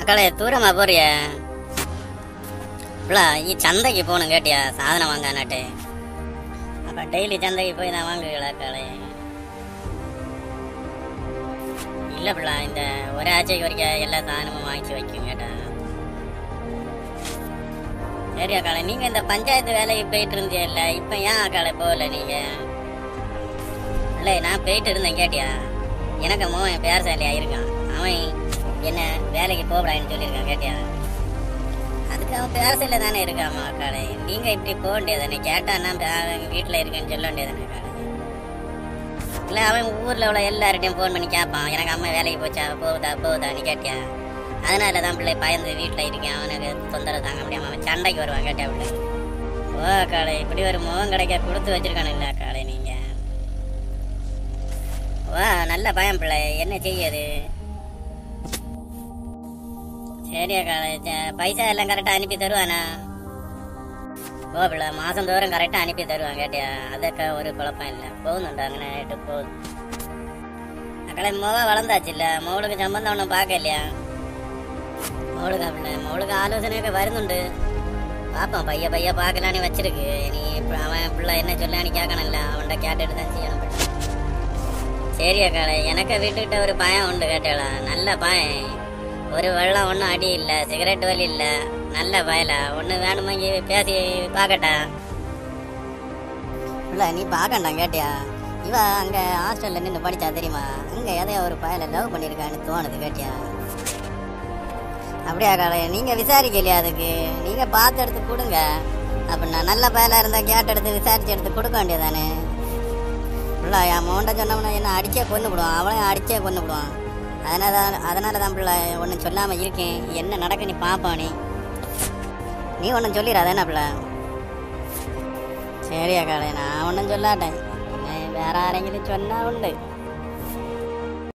அக்காளே தூரமா போறிய பிள்ளை நீ சந்தைக்கு போகணும் கேட்டியா சாதனம் வாங்க நாட்டு அப்ப டெய்லி சந்தைக்கு போய் நான் வாங்குவீங்களா அக்காளே இல்ல பிள்ளை இந்த ஒரு ஆச்சைக்கு வரைக்கும் எல்லா சாதனமும் வாங்கி வைக்கும் கேட்டா சரி அக்காளே நீங்க இந்த பஞ்சாயத்து வேலைக்கு போயிட்டு இருந்தீங்க இல்ல இப்ப ஏன் அக்காளே போகல நீங்க இல்லை நான் போயிட்டு இருந்தேன் கேட்டியா எனக்கு மோவன் பேர் சாலியா இருக்கான் அவன் என்ன வேலைக்கு போகக்கூடாதுன்னு சொல்லியிருக்கான் கேட்டியா அதுக்கு அவன் பேர் சாலியா தானே இருக்காமா அக்காளே நீங்க இப்படி போக வேண்டியதானே கேட்டான்னா அவன் வீட்டில் இருக்கேன்னு சொல்ல வேண்டியதானே அக்காளே இல்லை அவன் ஊரில் உள்ள எல்லார்ட்டையும் ஃபோன் பண்ணி கேட்பான் எனக்கு அம்மா வேலைக்கு போச்சா போகுதா போகுதா நீ கேட்டியா அதனால தான் பிள்ளை பயந்து வீட்டில் இருக்கேன் அவனுக்கு தொந்தரவு தாங்க முடியாம அவன் சண்டைக்கு வருவான் கேட்டியா பிள்ளை ஓ அக்காளே இப்படி ஒரு முகம் கிடைக்க கொடுத்து வச்சிருக்கானு இல்லை அக்காளே நீங்க வா நல்ல பயம் பிள்ளை என்ன செய்யுது சரி அக்காளே ச- பைசா எல்லாம் கரெக்டாக அனுப்பி தருவானா ஓ பிள்ளை மாதம் தோறும் கரெக்டாக அனுப்பி தருவான் கேட்டியா அதுக்கு ஒரு குழப்பம் இல்லை போகுதுண்டா அங்கே நைட்டு போகுது அக்களை மோவ வளர்ந்தாச்சு இல்லை மோளுக்கு சம்பந்தம் ஒன்றும் பார்க்க இல்லையா மோளுக்கு பிள்ளை மோளுக்கு ஆலோசனைக்கு வருന്നുണ്ട് பார்ப்போம் பைய பைய பார்க்கலான்னு வச்சிருக்கு நீ இப்ப அவன் பிள்ளை என்ன சொல்லான்னு கேட்கணும்ல அவன்கிட்ட கேட்டுட்டு தான் செய்யணும் பிள்ளை. சரி அக்காளே எனக்கு வீட்டுக்கிட்ட ஒரு பயம் உண்டு கேட்டாளா நல்ல பயம் ஒரு வெள்ளம் ஒன்றும் அடி இல்லை சிகரெட் வலி இல்லை நல்ல பயலா ஒன்று வேணுமாங்கி பேசி பார்க்கட்டா இல்லை நீ பார்க்கண்டாம் கேட்டியா இவ அங்கே ஹாஸ்டலில் நின்று படிச்சா தெரியுமா அங்கே எதையோ ஒரு பயலை லவ் பண்ணியிருக்கான்னு தோணுது கேட்டியா அப்படியா காலை நீங்கள் விசாரிக்கலையா அதுக்கு நீங்கள் பார்த்து எடுத்து கொடுங்க அப்படின்னா நல்ல பயலாக இருந்தால் கேட்டு எடுத்து விசாரிச்சு எடுத்து கொடுக்க வேண்டியதானே பிள்ளை என் மோண்ட சொன்னவன என்ன அடிச்சே கொண்டு விடுவான் அவனையும் அடிச்சே கொண்டு விடுவான் அதனால தான் அதனால தான் பிள்ளை ஒன்றும் சொல்லாமல் இருக்கேன் என்ன நடக்கு நீ பார்ப்பா நீ நீ ஒன்றும் சொல்லிடாத என்ன பிள்ளை சரியா காலை நான் ஒன்றும் சொல்லாட்டேன் என்ன வேற யாரெങ്കിലും சொன்னா உண்டு